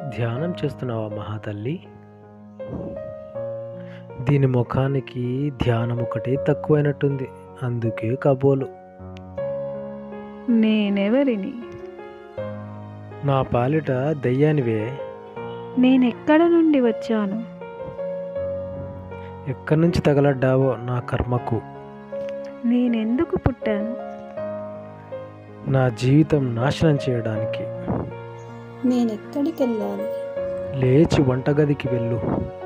ధ్యానం చేస్తున్నావా మహాతల్లి దీని ముఖానికి ధ్యానం ఒకటి తక్కువైనట్టుంది అందుకే కబోలు నేనెవరిని నా పాలిట దయ్యానివే నేనెక్కడ నుండి వచ్చాను ఎక్కడి నుంచి తగలడ్డావో నా కర్మకు నేనెందుకు పుట్టాను నా జీవితం నాశనం చేయడానికి నేనెక్కడికి వెళ్ళాలి లేచి వంటగదికి వెళ్ళు